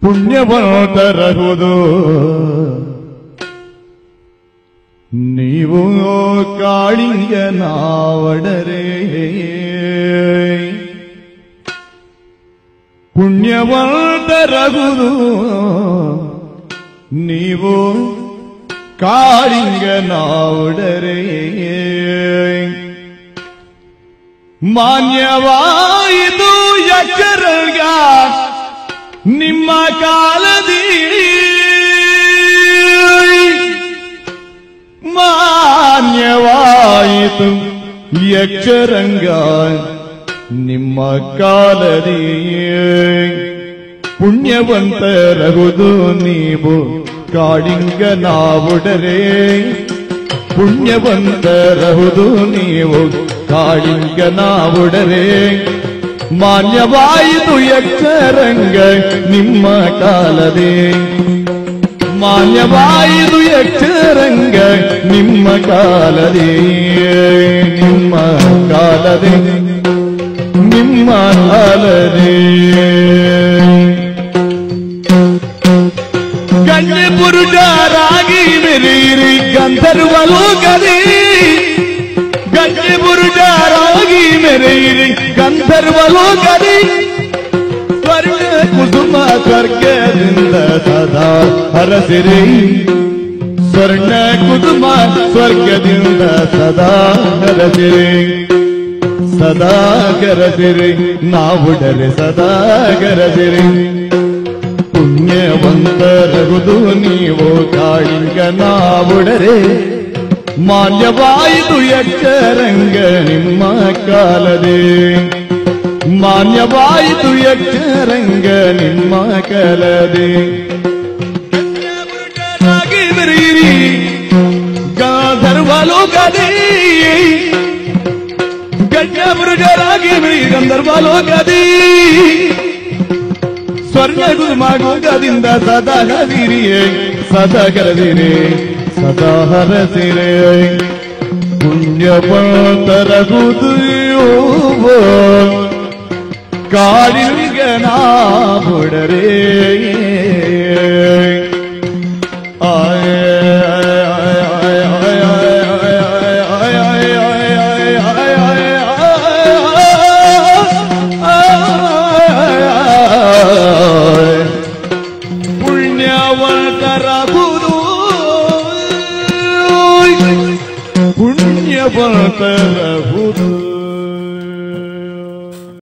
ಪುಣ್ಯವಂತರಹುದು ನೀವು ಕಾಳಿಂಗನಾವಡರೆ ಪುಣ್ಯವಂತರಹುದು ನೀವು ಕಾಳಿಂಗನಾವಡರೆ ಮಾನ್ಯವಾಯಿತು ಯಕ್ಷರಗ ನಿಮ್ಮ ಕಾಲದಿ ಮಾನ್ಯವಾಯಿತು ಯಕ್ಷರಂಗ ನಿಮ್ಮ ಕಾಲದಿ ಪುಣ್ಯವಂತರಹುದು ನೀವು ಕಾಳಿಂಗನಾವುಡರೆ ಪುಣ್ಯವಂತರಹುದು ನೀವು ಕಾಳಿಂಗನಾವುಡರೆ ಮಾನ್ಯವಾಯಿತು ಯಕ್ಷರಂಗ ನಿಮ್ಮ ಕಾಲದೇ ಮಾನ್ಯವಾಯಿತು ಯಕ್ಷರಂಗ ನಿಮ್ಮ ಕಾಲದೇ ನಿಮ್ಮ ಕಾಲದೇ ನಿಮ್ಮ ಕಾಲದೇ ಗಣ್ಯ ಪುರುಷರಾಗಿ ಮೆರೀರಿ ಗಂಧರ್ವ ಲೋಕದಿ ಗಣ್ಯ ಪುರುಷರಾಗಿ ಮೆರೀರಿ ಗಂಧರ್ವ ಲೋಕದಿ ಸ್ವರ್ಗ ಕುಸುಮ ಸ್ವರ್ಗದಿಂದ ಸದಾ ಹರಸಿರಿ ಸ್ವರ್ಣ ಕುಸುಮ ಸ್ವರ್ಗದಿಂದ ಸದಾ ಹರಸಿರಿ ಸದಾ ಕರಸಿರಿ ನಾವುಡರೆ ಸದಾ ಕರಸಿರಿ ಪುಣ್ಯವಂತರಗುದು ನೀವು ಕಾಳಿಂಗ ನಾವುಡರೆ ಮಾನ್ಯವಾಯಿತು ಯಕ್ಷರಂಗ ನಿಮ್ಮ ಕಾಲದೇ ಮಾನ್ಯವಾಯಿತು ಯಕ್ಷರಂಗ ನಿಮ್ಮ ಕಾಲದೇ ಗಾಧರ್ವಲೋಕದೇ ಗಣ್ಯಮೃಗರಾಗಿ ಗಂಧರ್ವಲೋಕದೇ ಸ್ವರ್ಣ ಗುರುಮಾಗೋಗದಿಂದ ಸದಾ ಹರಿರಿಯೇ ಸದಾ ಕರದಿರೆ ಸದಾ ಹರಸಿರೆ ಪುಣ್ಯವಂತರಗುದು ಕಾಳಿಂಗನ ಬುಡರೇ